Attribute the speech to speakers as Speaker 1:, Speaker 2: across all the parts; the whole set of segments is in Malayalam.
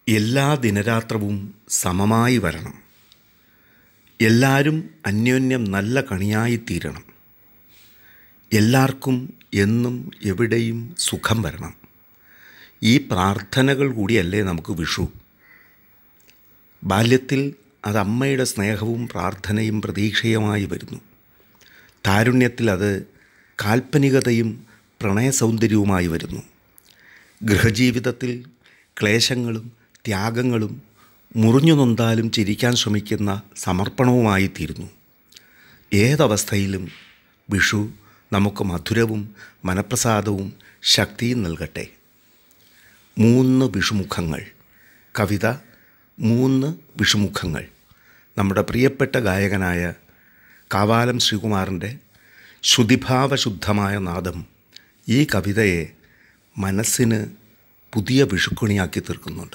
Speaker 1: എല്ലാ ദിനരാത്രവും സമമായി വരണം എല്ലാവരും അന്യോന്യം നല്ല കണിയായിത്തീരണം എല്ലാവർക്കും എന്നും എവിടെയും സുഖം വരണം ഈ പ്രാർത്ഥനകൾ കൂടിയല്ലേ നമുക്ക് വിഷു ബാല്യത്തിൽ അത് അമ്മയുടെ സ്നേഹവും പ്രാർത്ഥനയും പ്രതീക്ഷയുമായി വരുന്നു താരുണ്യത്തിൽ അത് കാൽപ്പനികതയും പ്രണയസൗന്ദര്യവുമായി വരുന്നു ഗൃഹജീവിതത്തിൽ ക്ലേശങ്ങളും ത്യാഗങ്ങളും മുറിഞ്ഞു നൊന്താലും ചിരിക്കാൻ ശ്രമിക്കുന്ന സമർപ്പണവുമായി തീരുന്നു ഏതവസ്ഥയിലും വിഷു നമുക്ക് മധുരവും മനപ്രസാദവും ശക്തിയും നൽകട്ടെ മൂന്ന് വിഷുമുഖങ്ങൾ കവിത മൂന്ന് വിഷുമുഖങ്ങൾ നമ്മുടെ പ്രിയപ്പെട്ട ഗായകനായ കാവാലം ശ്രീകുമാറിൻ്റെ ശ്രുതിഭാവശുദ്ധമായ നാദം ഈ കവിതയെ മനസ്സിന് പുതിയ വിഷുക്കണിയാക്കി തീർക്കുന്നുണ്ട്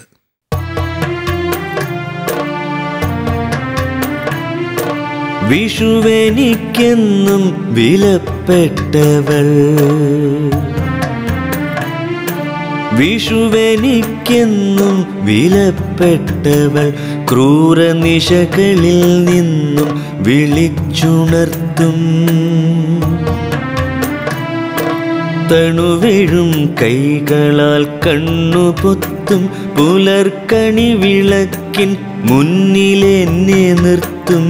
Speaker 2: വിഷുവെനിക്കെന്നും വിലപ്പെട്ടവൾ വിഷുവെനിക്കെന്നും വിലപ്പെട്ടവൾ ക്രൂരനിശകളിൽ നിന്നും വിളിച്ചുണർത്തും തണുവിഴും കൈകളാൽ കണ്ണുപൊത്തും പുലർക്കണി വിളക്കിൻ മുന്നിലെന്നെ നിർത്തും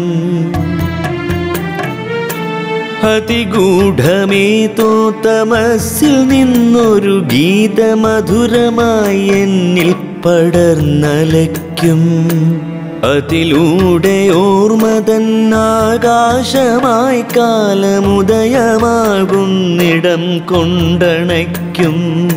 Speaker 2: അതിഗൂഢമേതോ തമസിൽ നിന്നൊരു ഗീതമധുരമായി എന്നിൽ പടർന്നലയ്ക്കും അതിലൂടെ ഓർമ്മതൻ ആകാശമായി കാലമുദയമാകുന്നിടം കൊണ്ടണയ്ക്കും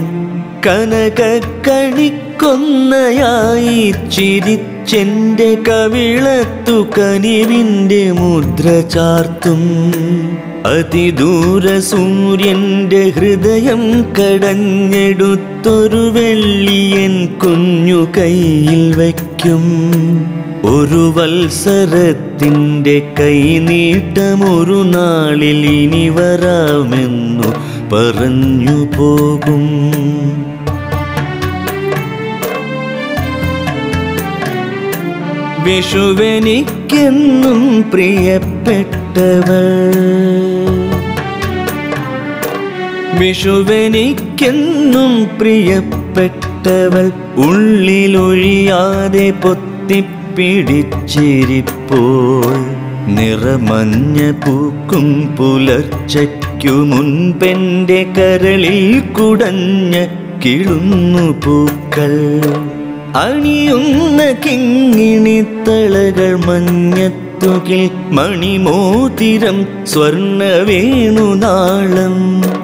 Speaker 2: കനകക്കണിക്കൊന്നയായി ചിരിച്ചെൻ്റെ കവിളത്തു കനിവിൻ്റെ മുദ്ര ചാർത്തും അതിദൂര സൂര്യന്റെ ഹൃദയം കടഞ്ഞെടുത്തൊരു വെള്ളിയൻ കുഞ്ഞു കയ്യിൽ വയ്ക്കും ഒരു വത്സരത്തിൻ്റെ കൈനീട്ടമൊരു നാളിൽ ഇനി വരാമെന്നു പറഞ്ഞു പോകും വിഷുവെനിക്കെന്നും പ്രിയപ്പെട്ടവൾ വിഷുവെനിക്കെന്നും പ്രിയപ്പെട്ടവൾ ഉള്ളിലൊഴിയാതെ പൊത്തിപ്പിടിച്ചിരിപ്പോൾ നിറമഞ്ഞ പൂക്കും പുലർച്ചയ്ക്കു മുൻപെൻ്റെ കരളിൽ കുടഞ്ഞ കിളുന്നു പൂക്കൾ അണിയുന്ന കിങ്ങിണിത്തളകൾ മഞ്ഞത്തുകിൽ മണിമോതിരം സ്വർണവേണുനാളം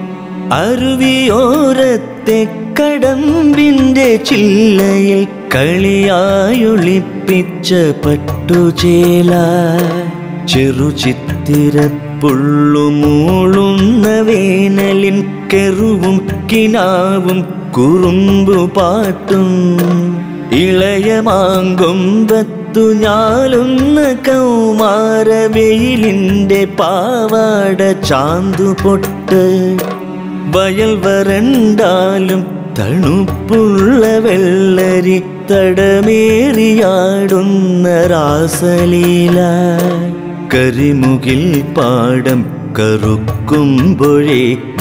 Speaker 2: അരുവിയോരത്തെ കടമ്പിന്റെ ചില്ലയിൽ കളിയായൊളിപ്പിച്ച പട്ടുചേല ചെറുചിത്തിരപ്പുള്ളുമൂളുന്ന വേനലിൻ കെറുവും കിനാവും കുറുമ്പു പാട്ടും ഇളയ മാങ്കൊമ്പത്തു ഞാലുന്ന കൗമാരവെയിലിൻ്റെ പാവാട ചാന്തുപൊട്ട് വയൽ വരണ്ടാലും തണുപ്പുള്ള വെള്ളരി തടമേറിയാടുന്ന രാസലീല കരിമുകിൽ പാടം കറുക്കുമ്പോഴേ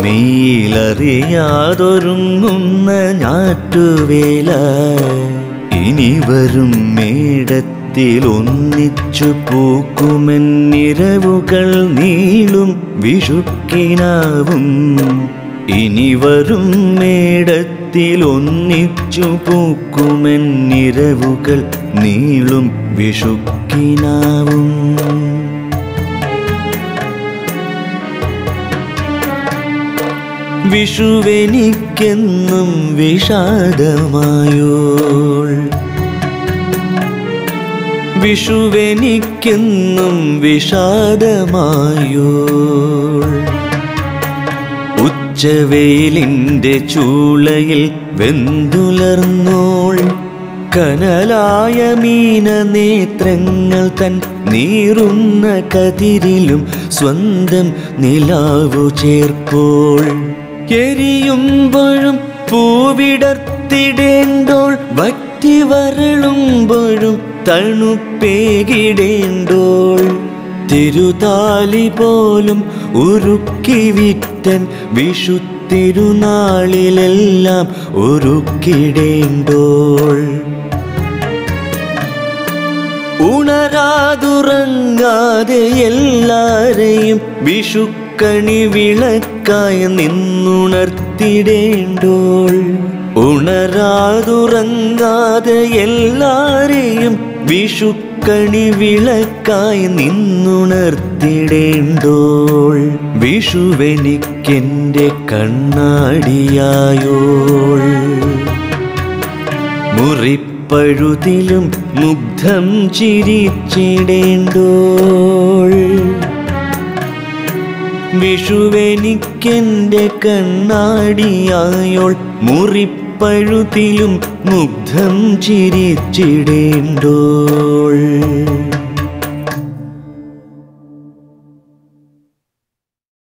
Speaker 2: മെയിലറിയാതൊരുങ്ങുന്ന ഞാറ്റുവേല ഇനി വരും മേടത്തിൽ ഒന്നിച്ചു പൂക്കുമെന്നിരവുകൾ നീളും വിഷുക്കിനാവും ഇനി വരും മേടത്തിൽ ഒന്നിച്ചു പൂക്കുമെന്നിരവുകൾ നീളും വിഷുക്കിനാവും വിഷുവെനിക്കെന്നും വിഷാദമായോൾ വിഷുവെനിക്കെന്നും വിഷാദമായോൾ ഉച്ചവെയിലിൻ്റെ ചൂളയിൽ വെന്തുലർന്നോൾ കനലായ മീന നേത്രങ്ങൾ തൻ നീറുന്ന കതിരിലും സ്വന്തം നിലാവു ചേർപ്പോൾ എരിയുമ്പോഴും പൂവിടർത്തിടേണ്ടോൾ ഭക്തി വരളുമ്പോഴും തണുപ്പേകിടേണ്ടോൾ തിരുതാലി പോലും ഉരുക്കി വിറ്റൻ വിഷു തിരുനാളിലെല്ലാം ഒരുക്കിടേണ്ടോൾ ഉണരാതുറങ്ങാതെ എല്ലാരെയും വിഷുക്കണി വിളക്കായി നിന്നുണർത്തിടേണ്ടോൾ ഉണരാതുറങ്ങാതെ എല്ലാരെയും വിഷുക്കണി വിളക്കായി നിന്നുണർത്തിടേണ്ടോൾ വിഷുവെനിക്കെൻ്റെ കണ്ണാടിയായോൾ മുറിപ്പഴുതിലും മുഗ്ധം ചിരിച്ചിടേണ്ടോൾ വിഷുവെനിക്കെൻ്റെ കണ്ണാടിയായോൾ മുറിപ്പഴുതിലും മുഗ്ധം ചിരിച്ചിടേണ്ടോൾ